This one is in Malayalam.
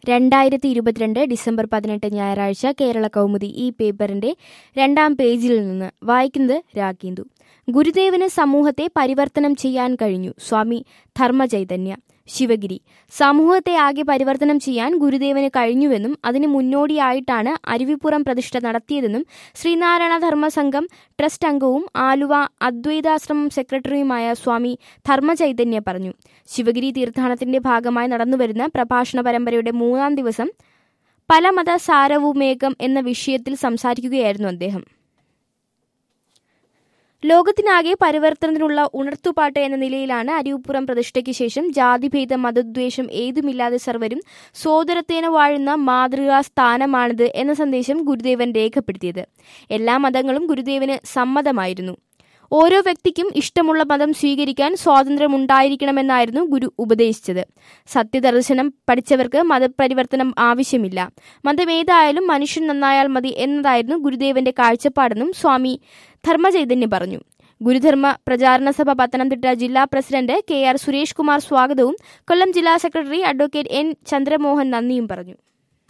രണ്ടായിരത്തി ഇരുപത്തിരണ്ട് ഡിസംബർ പതിനെട്ട് ഞായറാഴ്ച കേരള കൗമുദി ഈ പേപ്പറിന്റെ രണ്ടാം പേജിൽ നിന്ന് വായിക്കുന്നത് രാഗേന്ദു ഗുരുദേവന് സമൂഹത്തെ പരിവർത്തനം ചെയ്യാൻ കഴിഞ്ഞു സ്വാമി ധർമ്മചൈതന്യ ശിവഗിരി സമൂഹത്തെ ആകെ പരിവർത്തനം ചെയ്യാൻ ഗുരുദേവന് കഴിഞ്ഞുവെന്നും അതിന് മുന്നോടിയായിട്ടാണ് അരുവിപ്പുറം പ്രതിഷ്ഠ നടത്തിയതെന്നും ശ്രീനാരായണ ധർമ്മ സംഘം ട്രസ്റ്റ് അംഗവും ആലുവ അദ്വൈതാശ്രമം സെക്രട്ടറിയുമായ സ്വാമി ധർമ്മചൈതന്യ പറഞ്ഞു ശിവഗിരി തീർത്ഥാടനത്തിന്റെ ഭാഗമായി നടന്നുവരുന്ന പ്രഭാഷണ പരമ്പരയുടെ മൂന്നാം ദിവസം പല മത സാരവുമേകം എന്ന വിഷയത്തിൽ സംസാരിക്കുകയായിരുന്നു അദ്ദേഹം ലോകത്തിനാകെ പരിവർത്തനത്തിനുള്ള ഉണർത്തുപാട്ട് എന്ന നിലയിലാണ് അരിവുപ്പുറം പ്രതിഷ്ഠയ്ക്ക് ശേഷം ജാതിഭേദ മതദ്വേഷം ഏതുമില്ലാതെ സർവരും സോദരത്തേന വാഴുന്ന മാതൃകാ സ്ഥാനമാണിത് എന്ന സന്ദേശം ഗുരുദേവൻ രേഖപ്പെടുത്തിയത് എല്ലാ മതങ്ങളും ഗുരുദേവന് സമ്മതമായിരുന്നു ഓരോ വ്യക്തിക്കും ഇഷ്ടമുള്ള മതം സ്വീകരിക്കാൻ സ്വാതന്ത്ര്യമുണ്ടായിരിക്കണമെന്നായിരുന്നു ഗുരു ഉപദേശിച്ചത് സത്യദർശനം പഠിച്ചവർക്ക് മതപരിവർത്തനം ആവശ്യമില്ല മതമേതായാലും മനുഷ്യൻ നന്നായാൽ മതി എന്നതായിരുന്നു ഗുരുദേവന്റെ കാഴ്ചപ്പാടെന്നും സ്വാമി ധർമ്മചൈതന്യം പറഞ്ഞു ഗുരുധർമ്മ പ്രചാരണ സഭ പത്തനംതിട്ട ജില്ലാ president K R Suresh Kumar സ്വാഗതവും കൊല്ലം ജില്ലാ സെക്രട്ടറി അഡ്വക്കേറ്റ് എൻ ചന്ദ്രമോഹൻ നന്ദിയും പറഞ്ഞു